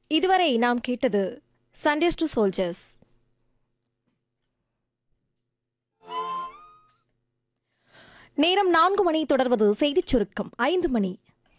இதுவரை நாம் கேட்டது சண்டேஸ் டு சோல்ஜர்ஸ் நேரம் நான்கு மணி தொடர்வது செய்திச் சுருக்கம் ஐந்து மணி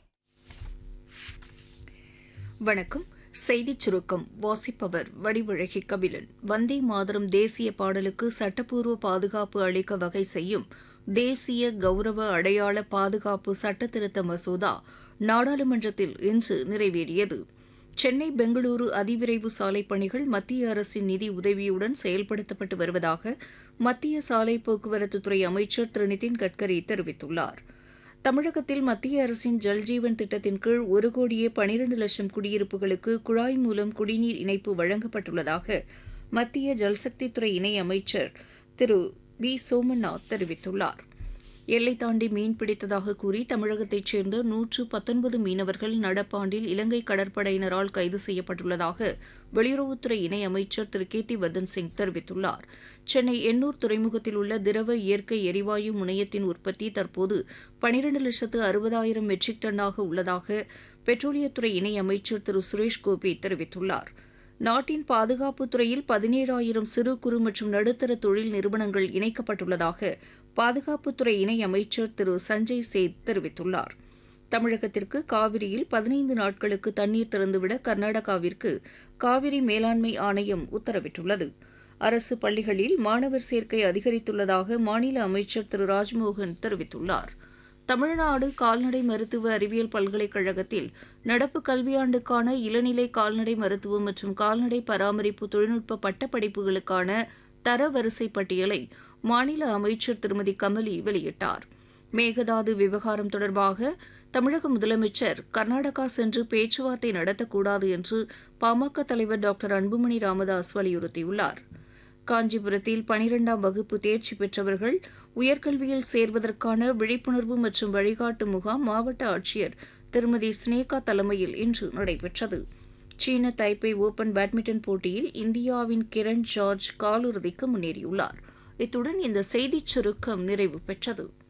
வணக்கம் செய்திச் சுருக்கம் வாசிப்பவர் வடிவழகி கபிலன் வந்தே மாதரம் தேசிய பாடலுக்கு சட்டப்பூர்வ பாதுகாப்பு அளிக்க வகை செய்யும் தேசிய கௌரவ அடையாள பாதுகாப்பு சட்டத்திருத்த மசோதா நாடாளுமன்றத்தில் இன்று நிறைவேறியது சென்னை பெங்களூரு அதிவிரைவு சாலை பணிகள் மத்திய அரசின் நிதி உதவியுடன் செயல்படுத்தப்பட்டு வருவதாக மத்திய சாலை போக்குவரத்துத்துறை அமைச்சர் திரு நிதின் கட்கரி தெரிவித்துள்ளார் தமிழகத்தில் மத்திய அரசின் ஜல்ஜீவன் திட்டத்தின் கீழ் ஒரு கோடியே பனிரண்டு லட்சம் குடியிருப்புகளுக்கு குழாய் மூலம் குடிநீர் இணைப்பு வழங்கப்பட்டுள்ளதாக மத்திய ஜல்சக்தித்துறை இணை அமைச்சர் திரு வி சோமநாத் தெரிவித்துள்ளார் எல்லை தாண்டி மீன் பிடித்ததாக கூறி தமிழகத்தைச் சேர்ந்த நூற்று பத்தொன்பது மீனவர்கள் நடப்பாண்டில் இலங்கை கடற்படையினரால் கைது செய்யப்பட்டுள்ளதாக வெளியுறவுத்துறை இணை அமைச்சர் திரு கேத்தி வர்தன் சிங் தெரிவித்துள்ளார் சென்னை எண்ணூர் துறைமுகத்தில் உள்ள திரவ இயற்கை எரிவாயு முனையத்தின் உற்பத்தி தற்போது பனிரண்டு லட்சத்து அறுபதாயிரம் மெட்ரிக் டன்னாக உள்ளதாக பெட்ரோலியத்துறை இணை அமைச்சர் திரு சுரேஷ் கோபி தெரிவித்துள்ளார் நாட்டின் பாதுகாப்புத் துறையில் பதினேழாயிரம் சிறு குறு மற்றும் நடுத்தர தொழில் நிறுவனங்கள் இணைக்கப்பட்டுள்ளதாக பாதுகாப்புத்துறை இணை அமைச்சர் திரு சஞ்சய் சேத் தெரிவித்துள்ளார் தமிழகத்திற்கு காவிரியில் பதினைந்து நாட்களுக்கு தண்ணீர் திறந்துவிட கர்நாடகாவிற்கு காவிரி மேலாண்மை ஆணையம் உத்தரவிட்டுள்ளது அரசு பள்ளிகளில் மாணவர் சேர்க்கை அதிகரித்துள்ளதாக மாநில அமைச்சர் திரு ராஜ்மோகன் தெரிவித்துள்ளார் தமிழ்நாடு கால்நடை மருத்துவ அறிவியல் பல்கலைக்கழகத்தில் நடப்பு கல்வியாண்டுக்கான இளநிலை கால்நடை மருத்துவம் மற்றும் கால்நடை பராமரிப்பு தொழில்நுட்ப பட்டப்படிப்புகளுக்கான தரவரிசை பட்டியலை மாநில அமைச்சர் திருமதி கமலி வெளியிட்டார் மேகதாது விவகாரம் தொடர்பாக தமிழக முதலமைச்சர் கர்நாடகா சென்று பேச்சுவார்த்தை நடத்தக்கூடாது என்று பாமக தலைவர் டாக்டர் அன்புமணி ராமதாஸ் வலியுறுத்தியுள்ளார் காஞ்சிபுரத்தில் பனிரெண்டாம் வகுப்பு தேர்ச்சி பெற்றவர்கள் உயர்கல்வியில் சேர்வதற்கான விழிப்புணர்வு மற்றும் வழிகாட்டு முகாம் மாவட்ட ஆட்சியர் திருமதி ஸ்னேகா தலைமையில் இன்று நடைபெற்றது சீன தைப்பே ஓபன் பேட்மிண்டன் போட்டியில் இந்தியாவின் கிரண் ஜார்ஜ் காலிறுதிக்கு முன்னேறியுள்ளார் இத்துடன் இந்த செய்திச் சுருக்கம் நிறைவு பெற்றது